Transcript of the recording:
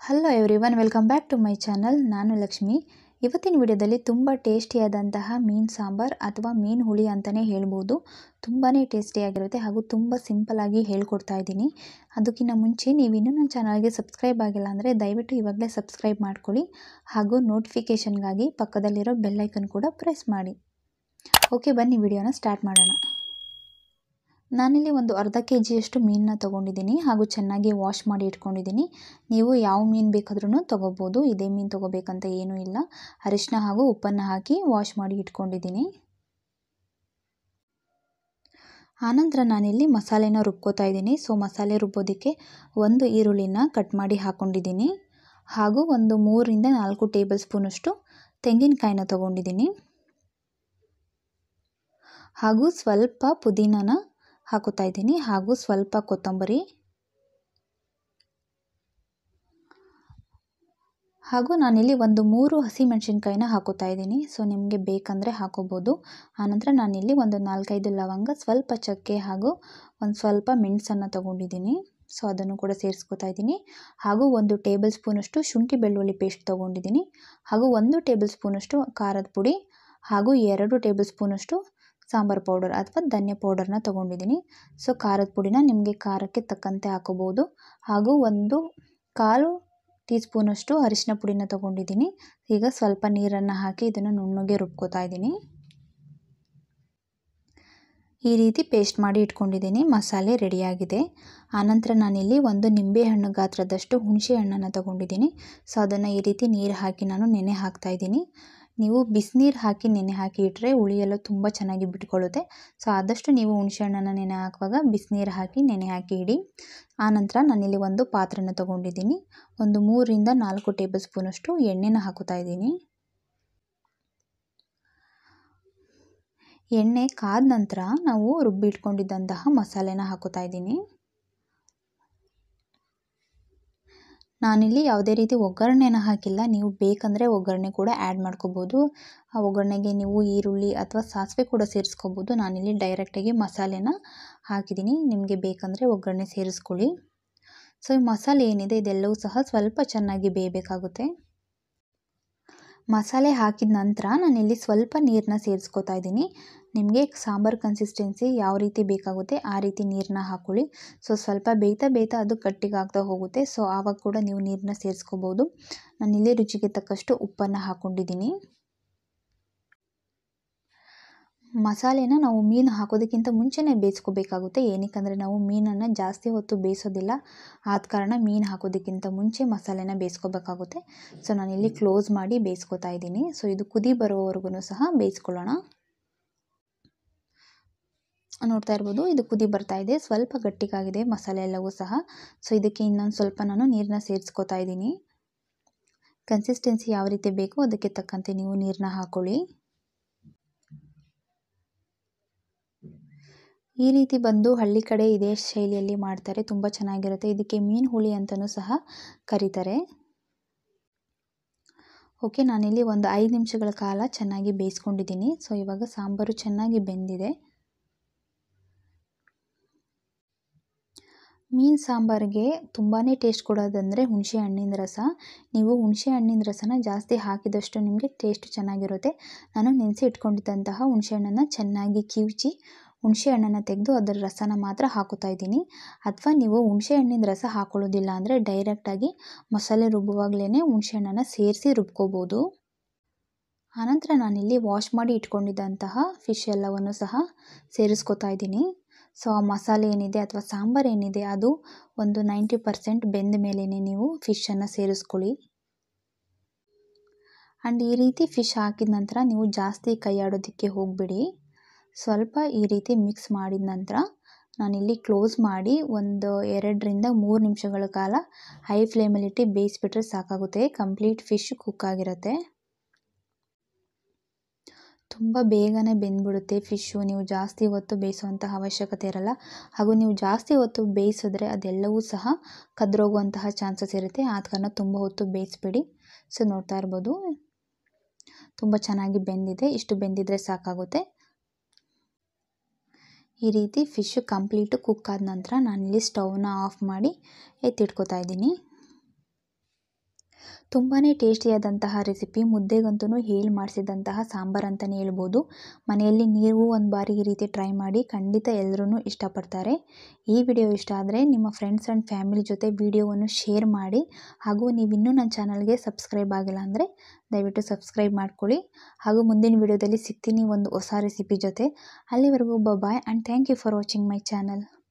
hello everyone welcome back to my channel ನಾನು ಲಕ್ಷ್ಮಿ ಇವತ್ತಿನ ವಿಡಿಯೋದಲ್ಲಿ ತುಂಬ ಟೇಸ್ಟಿಯಾದಂತಹ ಮೀನು ಸಾಂಬಾರ್ ಅಥವಾ ಮೀನು ಹುಳಿ ಅಂತಲೇ ಹೇಳ್ಬೋದು ತುಂಬಾ ಟೇಸ್ಟಿಯಾಗಿರುತ್ತೆ ಹಾಗೂ ತುಂಬ ಸಿಂಪಲ್ಲಾಗಿ ಹೇಳ್ಕೊಡ್ತಾ ಇದ್ದೀನಿ ಅದಕ್ಕಿಂತ ಮುಂಚೆ ನೀವು ಇನ್ನೂ ನನ್ನ ಚಾನಲ್ಗೆ ಸಬ್ಸ್ಕ್ರೈಬ್ ಆಗಿಲ್ಲ ಅಂದರೆ ದಯವಿಟ್ಟು ಇವಾಗಲೇ ಸಬ್ಸ್ಕ್ರೈಬ್ ಮಾಡ್ಕೊಳ್ಳಿ ಹಾಗೂ ನೋಟಿಫಿಕೇಷನ್ಗಾಗಿ ಪಕ್ಕದಲ್ಲಿರೋ ಬೆಲ್ಲೈಕನ್ ಕೂಡ ಪ್ರೆಸ್ ಮಾಡಿ ಓಕೆ ಬನ್ನಿ ವಿಡಿಯೋನ ಸ್ಟಾರ್ಟ್ ಮಾಡೋಣ ನಾನಿಲ್ಲಿ ಒಂದು ಅರ್ಧ ಕೆ ಜಿಯಷ್ಟು ಮೀನನ್ನ ತೊಗೊಂಡಿದ್ದೀನಿ ಹಾಗೂ ಚೆನ್ನಾಗಿ ವಾಶ್ ಮಾಡಿ ಇಟ್ಕೊಂಡಿದ್ದೀನಿ ನೀವು ಯಾವ ಮೀನು ಬೇಕಾದ್ರೂ ತೊಗೋಬೋದು ಇದೇ ಮೀನು ತೊಗೋಬೇಕಂತ ಏನೂ ಇಲ್ಲ ಅರಿಶಿನ ಹಾಗೂ ಉಪ್ಪನ್ನು ಹಾಕಿ ವಾಶ್ ಮಾಡಿ ಇಟ್ಕೊಂಡಿದ್ದೀನಿ ಆನಂತರ ನಾನಿಲ್ಲಿ ಮಸಾಲೆನ ರುಬ್ಕೋತಾ ಇದ್ದೀನಿ ಸೊ ಮಸಾಲೆ ರುಬ್ಬೋದಕ್ಕೆ ಒಂದು ಈರುಳ್ಳಿನ ಕಟ್ ಮಾಡಿ ಹಾಕ್ಕೊಂಡಿದ್ದೀನಿ ಹಾಗೂ ಒಂದು ಮೂರರಿಂದ ನಾಲ್ಕು ಟೇಬಲ್ ಸ್ಪೂನಷ್ಟು ತೆಂಗಿನಕಾಯಿನ ತೊಗೊಂಡಿದ್ದೀನಿ ಹಾಗೂ ಸ್ವಲ್ಪ ಪುದೀನನ ಹಾಕುತ್ತಾ ಇದ್ದೀನಿ ಹಾಗೂ ಸ್ವಲ್ಪ ಕೊತ್ತಂಬರಿ ಹಾಗೂ ನಾನಿಲ್ಲಿ ಒಂದು ಮೂರು ಹಸಿಮೆಣಸಿನ್ಕಾಯಿನ ಹಾಕುತ್ತಾ ಇದ್ದೀನಿ ಸೊ ನಿಮಗೆ ಬೇಕಂದರೆ ಹಾಕೋಬೋದು ಆನಂತರ ನಾನಿಲ್ಲಿ ಒಂದು ನಾಲ್ಕೈದು ಲವಂಗ ಸ್ವಲ್ಪ ಚಕ್ಕೆ ಹಾಗೂ ಒಂದು ಸ್ವಲ್ಪ ಮೆಣಸನ್ನು ತೊಗೊಂಡಿದ್ದೀನಿ ಸೊ ಅದನ್ನು ಕೂಡ ಸೇರಿಸ್ಕೊತಾ ಇದ್ದೀನಿ ಹಾಗೂ ಒಂದು ಟೇಬಲ್ ಸ್ಪೂನಷ್ಟು ಶುಂಠಿ ಬೆಳ್ಳುಳ್ಳಿ ಪೇಸ್ಟ್ ತೊಗೊಂಡಿದ್ದೀನಿ ಹಾಗೂ ಒಂದು ಟೇಬಲ್ ಸ್ಪೂನಷ್ಟು ಖಾರದ ಪುಡಿ ಹಾಗೂ ಎರಡು ಟೇಬಲ್ ಸ್ಪೂನಷ್ಟು ಸಾಂಬಾರು ಪೌಡರ್ ಅಥವಾ ಧನ್ಯ ಪೌಡರ್ನ ತೊಗೊಂಡಿದ್ದೀನಿ ಸೊ ಖಾರದ ಪುಡಿನ ನಿಮಗೆ ಖಾರಕ್ಕೆ ತಕ್ಕಂತೆ ಹಾಕೋಬೋದು ಹಾಗೂ ಒಂದು ಕಾಲು ಟೀ ಸ್ಪೂನಷ್ಟು ಅರಿಶಿನ ಪುಡಿನ ತೊಗೊಂಡಿದ್ದೀನಿ ಈಗ ಸ್ವಲ್ಪ ನೀರನ್ನು ಹಾಕಿ ಇದನ್ನು ನುಣ್ಣಗೆ ರುಬ್ಕೋತಾ ಇದ್ದೀನಿ ಈ ರೀತಿ ಪೇಸ್ಟ್ ಮಾಡಿ ಇಟ್ಕೊಂಡಿದ್ದೀನಿ ಮಸಾಲೆ ರೆಡಿಯಾಗಿದೆ ಆನಂತರ ನಾನಿಲ್ಲಿ ಒಂದು ನಿಂಬೆಹಣ್ಣು ಗಾತ್ರದಷ್ಟು ಹುಣಸೆ ಹಣ್ಣನ್ನು ತೊಗೊಂಡಿದ್ದೀನಿ ಸೊ ಅದನ್ನು ಈ ರೀತಿ ನೀರು ಹಾಕಿ ನಾನು ನೆನೆ ಹಾಕ್ತಾ ಇದ್ದೀನಿ ನೀವು ಬಿಸಿನೀರು ಹಾಕಿ ನೆನೆ ಹಾಕಿ ಇಟ್ಟರೆ ಹುಳಿಯೆಲ್ಲ ತುಂಬ ಚೆನ್ನಾಗಿ ಬಿಟ್ಕೊಳ್ಳುತ್ತೆ ಸೊ ಆದಷ್ಟು ನೀವು ಹುಣಸೆ ಹಣ್ಣನ್ನು ನೆನೆ ಹಾಕುವಾಗ ಬಿಸಿನೀರು ಹಾಕಿ ನೆನೆ ಹಾಕಿ ಇಡಿ ಆನಂತರ ನಾನಿಲ್ಲಿ ಒಂದು ಪಾತ್ರೆನ ತೊಗೊಂಡಿದ್ದೀನಿ ಒಂದು ಮೂರರಿಂದ ನಾಲ್ಕು ಟೇಬಲ್ ಸ್ಪೂನಷ್ಟು ಎಣ್ಣೆನ ಹಾಕುತ್ತಾ ಇದ್ದೀನಿ ಎಣ್ಣೆ ಕಾದ ನಂತರ ನಾವು ರುಬ್ಬಿಟ್ಕೊಂಡಿದ್ದಂತಹ ಮಸಾಲೆನ ಹಾಕುತ್ತಾ ಇದ್ದೀನಿ ನಾನಿಲ್ಲಿ ಯಾವುದೇ ರೀತಿ ಒಗ್ಗರಣೆನ ಹಾಕಿಲ್ಲ ನೀವು ಬೇಕಂದರೆ ಒಗ್ಗರಣೆ ಕೂಡ ಆ್ಯಡ್ ಮಾಡ್ಕೋಬೋದು ಆ ಒಗ್ಗರಣೆಗೆ ನೀವು ಈರುಳ್ಳಿ ಅಥವಾ ಸಾಸಿವೆ ಕೂಡ ಸೇರಿಸ್ಕೋಬೋದು ನಾನಿಲ್ಲಿ ಡೈರೆಕ್ಟಾಗಿ ಮಸಾಲೆನ ಹಾಕಿದ್ದೀನಿ ನಿಮಗೆ ಬೇಕಂದರೆ ಒಗ್ಗರಣೆ ಸೇರಿಸ್ಕೊಳ್ಳಿ ಸೊ ಈ ಮಸಾಲೆ ಏನಿದೆ ಇದೆಲ್ಲವೂ ಸಹ ಸ್ವಲ್ಪ ಚೆನ್ನಾಗಿ ಬೇಯಬೇಕಾಗುತ್ತೆ ಮಸಾಲೆ ಹಾಕಿದ ನಂತರ ನಾನಿಲ್ಲಿ ಸ್ವಲ್ಪ ನೀರನ್ನ ಸೇರಿಸ್ಕೊತಾ ಇದ್ದೀನಿ ನಿಮಗೆ ಸಾಂಬಾರು ಕನ್ಸಿಸ್ಟೆನ್ಸಿ ಯಾವ ರೀತಿ ಬೇಕಾಗುತ್ತೆ ಆ ರೀತಿ ನೀರನ್ನ ಹಾಕ್ಕೊಳ್ಳಿ ಸೊ ಸ್ವಲ್ಪ ಬೇಯ್ತಾ ಬೇಯ್ತಾ ಅದು ಗಟ್ಟಿಗಾಗ್ತಾ ಹೋಗುತ್ತೆ ಸೊ ಆವಾಗ ಕೂಡ ನೀವು ನೀರನ್ನ ಸೇರಿಸ್ಕೋಬೋದು ನಾನಿಲ್ಲಿ ರುಚಿಗೆ ತಕ್ಕಷ್ಟು ಉಪ್ಪನ್ನು ಹಾಕ್ಕೊಂಡಿದ್ದೀನಿ ಮಸಾಲೆನ ನಾವು ಮೀನು ಹಾಕೋದಕ್ಕಿಂತ ಮುಂಚೆನೇ ಬೇಯಿಸ್ಕೋಬೇಕಾಗುತ್ತೆ ಏನಕ್ಕಂದರೆ ನಾವು ಮೀನನ್ನು ಜಾಸ್ತಿ ಹೊತ್ತು ಬೇಯಿಸೋದಿಲ್ಲ ಆದ ಕಾರಣ ಮೀನು ಹಾಕೋದಕ್ಕಿಂತ ಮುಂಚೆ ಮಸಾಲೆನ ಬೇಯಿಸ್ಕೋಬೇಕಾಗುತ್ತೆ ಸೊ ನಾನಿಲ್ಲಿ ಕ್ಲೋಸ್ ಮಾಡಿ ಬೇಯಿಸ್ಕೊತಾ ಇದ್ದೀನಿ ಸೊ ಇದು ಕುದಿ ಬರೋವರೆಗೂ ಸಹ ಬೇಯಿಸ್ಕೊಳ್ಳೋಣ ನೋಡ್ತಾ ಇರ್ಬೋದು ಇದು ಕುದಿ ಬರ್ತಾ ಇದೆ ಸ್ವಲ್ಪ ಗಟ್ಟಿಗಾಗಿದೆ ಮಸಾಲೆ ಎಲ್ಲವೂ ಸಹ ಸೊ ಇದಕ್ಕೆ ಇನ್ನೊಂದು ಸ್ವಲ್ಪ ನಾನು ನೀರನ್ನ ಸೇರಿಸ್ಕೊತಾ ಇದ್ದೀನಿ ಕನ್ಸಿಸ್ಟೆನ್ಸಿ ಯಾವ ರೀತಿ ಬೇಕೋ ಅದಕ್ಕೆ ತಕ್ಕಂತೆ ನೀವು ನೀರನ್ನ ಹಾಕ್ಕೊಳ್ಳಿ ಈ ರೀತಿ ಬಂದು ಹಳ್ಳಿ ಕಡೆ ಇದೇ ಶೈಲಿಯಲ್ಲಿ ಮಾಡ್ತಾರೆ ತುಂಬ ಚೆನ್ನಾಗಿರುತ್ತೆ ಇದಕ್ಕೆ ಮೀನು ಹುಳಿ ಅಂತಲೂ ಸಹ ಕರೀತಾರೆ ಓಕೆ ನಾನಿಲ್ಲಿ ಒಂದು ಐದು ನಿಮಿಷಗಳ ಕಾಲ ಚೆನ್ನಾಗಿ ಬೇಯಿಸ್ಕೊಂಡಿದ್ದೀನಿ ಸೊ ಇವಾಗ ಸಾಂಬಾರು ಚೆನ್ನಾಗಿ ಬೆಂದಿದೆ ಮೀನು ಸಾಂಬಾರಿಗೆ ತುಂಬಾ ಟೇಸ್ಟ್ ಕೊಡೋದಂದರೆ ಹುಣಸೆ ಹಣ್ಣಿನ ರಸ ನೀವು ಹುಣಸೆ ಹಣ್ಣಿನ ರಸನ ಜಾಸ್ತಿ ಹಾಕಿದಷ್ಟು ನಿಮಗೆ ಟೇಸ್ಟ್ ಚೆನ್ನಾಗಿರುತ್ತೆ ನಾನು ನೆನೆಸಿ ಇಟ್ಕೊಂಡಿದ್ದಂತಹ ಹುಣಸೆ ಹಣ್ಣನ್ನು ಚೆನ್ನಾಗಿ ಕಿವುಚಿ ಹುಣಸೆ ಹಣ್ಣನ್ನು ತೆಗೆದು ಅದರ ರಸನ ಮಾತ್ರ ಹಾಕುತ್ತಾ ಇದ್ದೀನಿ ಅಥವಾ ನೀವು ಹುಣಸೆ ಹಣ್ಣಿನ ರಸ ಹಾಕೊಳ್ಳೋದಿಲ್ಲ ಅಂದರೆ ಡೈರೆಕ್ಟಾಗಿ ಮಸಾಲೆ ರುಬ್ಬುವಾಗಲೇ ಹುಣಸೆ ಹಣ್ಣನ್ನು ಸೇರಿಸಿ ರುಬ್ಕೋಬೋದು ಆನಂತರ ನಾನಿಲ್ಲಿ ವಾಶ್ ಮಾಡಿ ಇಟ್ಕೊಂಡಿದ್ದಂತಹ ಫಿಶ್ ಎಲ್ಲವನ್ನು ಸಹ ಸೇರಿಸ್ಕೊತಾ ಇದ್ದೀನಿ ಸೊ ಆ ಮಸಾಲೆ ಏನಿದೆ ಅಥವಾ ಸಾಂಬಾರು ಏನಿದೆ ಅದು ಒಂದು ನೈಂಟಿ ಪರ್ಸೆಂಟ್ ಬೆಂದ ಮೇಲೇ ನೀವು ಫಿಶನ್ನು ಸೇರಿಸ್ಕೊಳ್ಳಿ ಆ್ಯಂಡ್ ಈ ರೀತಿ ಫಿಶ್ ಹಾಕಿದ ನಂತರ ನೀವು ಜಾಸ್ತಿ ಕೈ ಆಡೋದಕ್ಕೆ ಹೋಗಬೇಡಿ ಸ್ವಲ್ಪ ಈ ರೀತಿ ಮಿಕ್ಸ್ ಮಾಡಿದ ನಂತರ ನಾನಿಲ್ಲಿ ಕ್ಲೋಸ್ ಮಾಡಿ ಒಂದು ಎರಡರಿಂದ ಮೂರು ನಿಮಿಷಗಳ ಕಾಲ ಹೈ ಫ್ಲೇಮಲ್ಲಿಟ್ಟು ಬೇಯಿಸ್ಬಿಟ್ರೆ ಸಾಕಾಗುತ್ತೆ ಕಂಪ್ಲೀಟ್ ಫಿಶ್ ಕುಕ್ ಆಗಿರುತ್ತೆ ತುಂಬ ಬೇಗನೆ ಬೆಂದ್ಬಿಡುತ್ತೆ ಫಿಶ್ಶು ನೀವು ಜಾಸ್ತಿ ಹೊತ್ತು ಬೇಯಿಸುವಂತಹ ಅವಶ್ಯಕತೆ ಇರಲ್ಲ ಹಾಗೂ ನೀವು ಜಾಸ್ತಿ ಹೊತ್ತು ಬೇಯಿಸಿದ್ರೆ ಅದೆಲ್ಲವೂ ಸಹ ಕದ್ರೋಗುವಂತಹ ಚಾನ್ಸಸ್ ಇರುತ್ತೆ ಆದ ಕಾರಣ ತುಂಬ ಹೊತ್ತು ಬೇಯಿಸ್ಬೇಡಿ ಸೊ ನೋಡ್ತಾ ಇರ್ಬೋದು ತುಂಬ ಚೆನ್ನಾಗಿ ಬೆಂದಿದೆ ಇಷ್ಟು ಬೆಂದಿದ್ರೆ ಸಾಕಾಗುತ್ತೆ ಈ ರೀತಿ ಫಿಶ್ ಕಂಪ್ಲೀಟು ಕುಕ್ ಆದ ನಂತರ ನಾನಿಲ್ಲಿ ಸ್ಟವ್ನ ಆಫ್ ಮಾಡಿ ಎತ್ತಿಟ್ಕೋತಾ ಇದ್ದೀನಿ ತುಂಬಾ ಟೇಸ್ಟಿಯಾದಂತಹ ರೆಸಿಪಿ ಮುದ್ದೆಗಂತೂ ಹೇಳಿ ಮಾಡಿಸಿದಂತಹ ಸಾಂಬಾರು ಅಂತಲೇ ಹೇಳ್ಬೋದು ಮನೆಯಲ್ಲಿ ನೀವು ಒಂದು ಬಾರಿ ಈ ರೀತಿ ಟ್ರೈ ಮಾಡಿ ಖಂಡಿತ ಎಲ್ಲರೂ ಇಷ್ಟಪಡ್ತಾರೆ ಈ ವಿಡಿಯೋ ಇಷ್ಟ ಆದರೆ ನಿಮ್ಮ ಫ್ರೆಂಡ್ಸ್ ಆ್ಯಂಡ್ ಫ್ಯಾಮಿಲಿ ಜೊತೆ ವಿಡಿಯೋವನ್ನು ಶೇರ್ ಮಾಡಿ ಹಾಗೂ ನೀವು ಇನ್ನೂ ನನ್ನ ಚಾನಲ್ಗೆ ಸಬ್ಸ್ಕ್ರೈಬ್ ಆಗಿಲ್ಲ ಅಂದರೆ ದಯವಿಟ್ಟು ಸಬ್ಸ್ಕ್ರೈಬ್ ಮಾಡ್ಕೊಳ್ಳಿ ಹಾಗೂ ಮುಂದಿನ ವಿಡಿಯೋದಲ್ಲಿ ಸಿಗ್ತೀನಿ ಒಂದು ಹೊಸ ರೆಸಿಪಿ ಜೊತೆ ಅಲ್ಲಿವರೆಗೂ bye and thank you for watching my channel